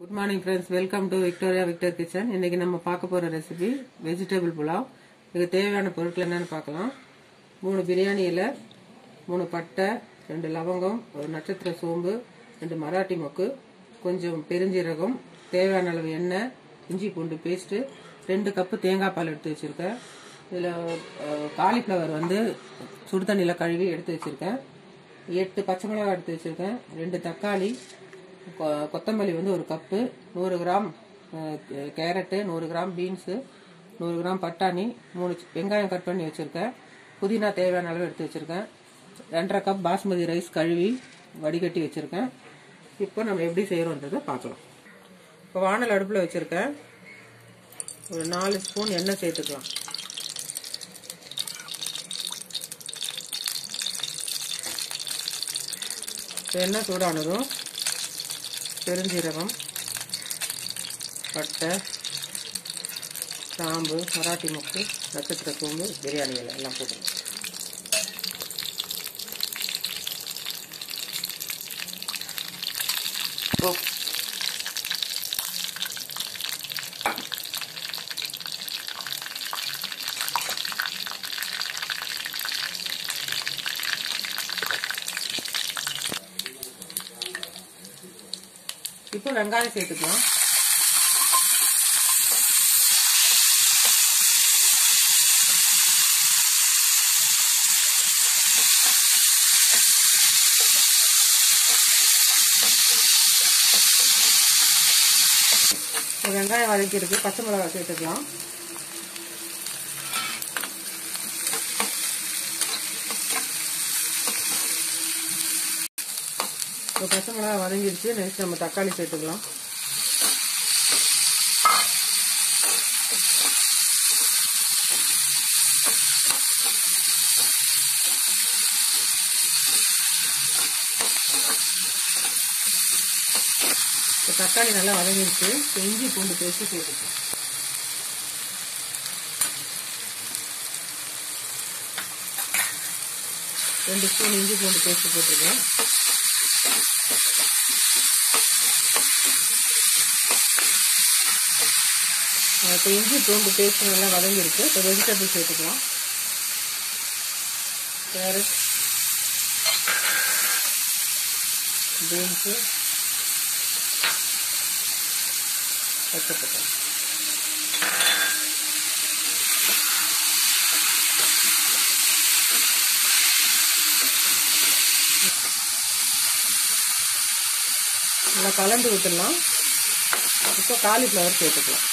good morning friends welcome to Victoria Victor kitchen இன்னைக்கு நம்ம பார்க்க போற ரெசிபி வெஜிடபிள் புலாவ் இதுக்கு தேவையான பொருட்கள் என்னன்னு பார்க்கலாம் மூணு பிரியாணி இலை மூணு பட்டை ரெண்டு லவங்கம் ஒரு நட்சத்திர சோம்பு ரெண்டு மராட்டி மொக்கு கொஞ்சம் பெருஞ்சீரகம் தேவையான அளவு எண்ணெய் இஞ்சி பூண்டு பேஸ்ட்டு ரெண்டு கப்பு தேங்காய் பால் எடுத்து வச்சுருக்கேன் இதில் காலிஃப்ளவர் வந்து சுடு தண்ணியில் கழுவி எடுத்து வச்சுருக்கேன் எட்டு பச்சை மிளகாய் எடுத்து வச்சுருக்கேன் ரெண்டு தக்காளி கொ- கொத்தமல்லி வந்து ஒரு கப்பு நூறு கிராம் அஹ், கே- கேரட்டு நூறு கிராம் பீன்ஸு நூறு கிராம் பட்டாணி மூணு சி- வெங்காயம் கட் பண்ணி வச்சுருக்கேன் புதினா தேவையான அளவு எடுத்து வச்சுருக்கேன் ரெண்டரை கப் பாஸ்மதி ரைஸ் கழுவி வடிகட்டி வச்சுருக்கேன் இப்போ நம்ம எப்படி செய்கிறோன்றதை பார்க்கலாம் இப்போ வானல் அடுப்பில் வச்சுருக்கேன் ஒரு நாலு ஸ்பூன் எண்ணெய் சேர்த்துக்கலாம் இப்போ எண்ணெய் சூடானதும் பெருஞ்சீரகம் பட்டை கிராம்பு மராட்டி முக்கு நட்சத்திர சோம்பு பிரியாணி இலை எல்லாம் போட்டுருங்க இப்போ இப்போ வெங்காயம் சேர்த்துக்கலாம் இப்போ வெங்காயம் வதக்கிருக்கு பச்சை மிளகாய் சேர்த்துக்கலாம் இப்போ பச்சை மிளகாய் வதங்கிருச்சு நெக்ஸ்ட் நம்ம தக்காளி சேர்த்துக்கலாம் இப்போ தக்காளி நல்லா வதங்கிருச்சு இப்போ இஞ்சி பூண்டு பேஸ்ட்டு சேர்த்துக்கலாம் ரெண்டு ஸ்பூன் இஞ்சி பூண்டு பேஸ்ட் போட்டிருக்கேன் இப்போ இஞ்சி பூண்டு பேஸ்ட் நல்லா வதங்கிருக்கு இப்போ வெஜிடபிள் சேர்த்துக்கலாம் கேரட் பீன்ஸு பச்சை பட்டாணி நல்லா கலந்து விட்டுடலாம் இப்போ காலிஃப்ளவர் சேர்த்துக்கலாம்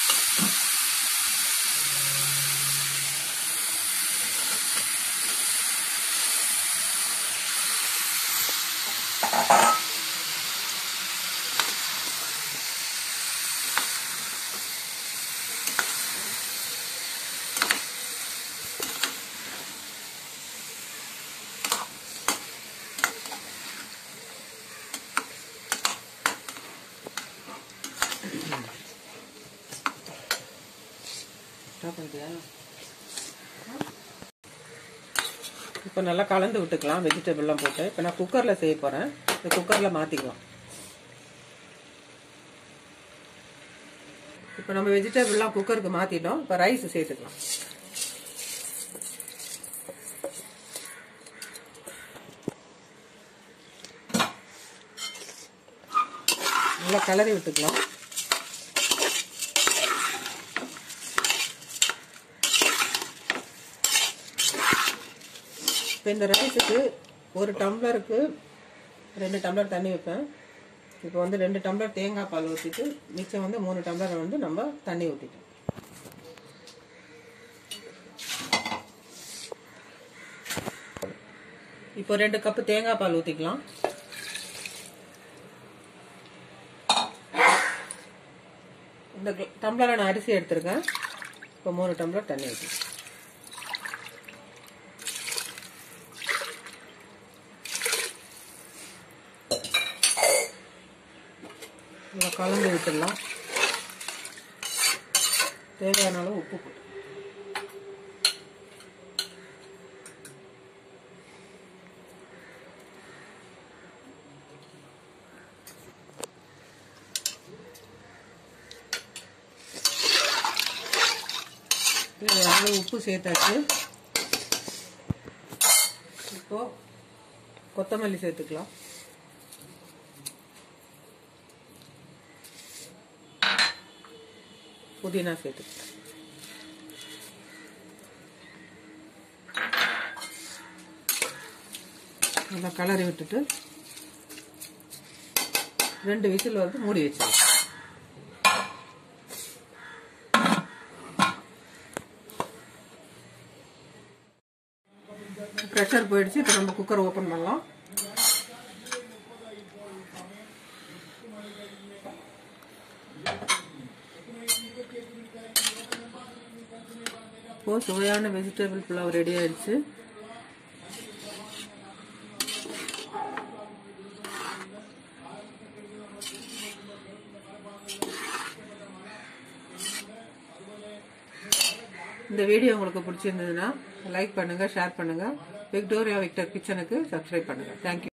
ஸ்டாப் பண்ணிட்டியா இப்போ நல்லா கலந்து விட்டுக்கலாம் வெஜிடபிள்லாம் போட்டு இப்போ நான் குக்கரில் செய்ய போகிறேன் இந்த குக்கரில் மாற்றிக்கலாம் இப்போ நம்ம வெஜிடபிள்லாம் குக்கருக்கு மாற்றிட்டோம் இப்போ ரைஸ் சேர்த்துக்கலாம் நல்லா கிளறி விட்டுக்கலாம் இப்போ இந்த ரைஸுக்கு ஒரு டம்ளருக்கு ரெண்டு டம்ளர் தண்ணி வைப்பேன் இப்போ வந்து ரெண்டு டம்ளர் தேங்காய் பால் ஊற்றிட்டு மிச்சம் வந்து மூணு டம்ளர் வந்து நம்ம தண்ணி ஊற்றிட்டோம் இப்போ ரெண்டு கப்பு தேங்காய் பால் ஊற்றிக்கலாம் இந்த டம்ளரை நான் அரிசி எடுத்திருக்கேன் இப்போ மூணு டம்ளர் தண்ணி ஊற்றிக்கலாம் இதை கலந்து விட்டுடலாம் தேவையான அளவு உப்பு போட்டு தேவையான உப்பு சேர்த்தாச்சு இப்போ கொத்தமல்லி சேர்த்துக்கலாம் புதினா சேர்த்துக்கலாம் நல்லா கலரி விட்டுட்டு ரெண்டு விசில் வந்து மூடி வச்சிடலாம் ப்ரெஷர் போயிடுச்சு இப்போ நம்ம குக்கர் ஓப்பன் பண்ணலாம் இப்போ சுவையான வெஜிடபிள் புலாவ் ரெடி ஆயிடுச்சு இந்த வீடியோ உங்களுக்கு பிடிச்சிருந்ததுன்னா லைக் பண்ணுங்க ஷேர் பண்ணுங்க விக்டோரியா விக்டர் கிச்சனுக்கு சப்ஸ்கிரைப் பண்ணுங்க தேங்க்யூ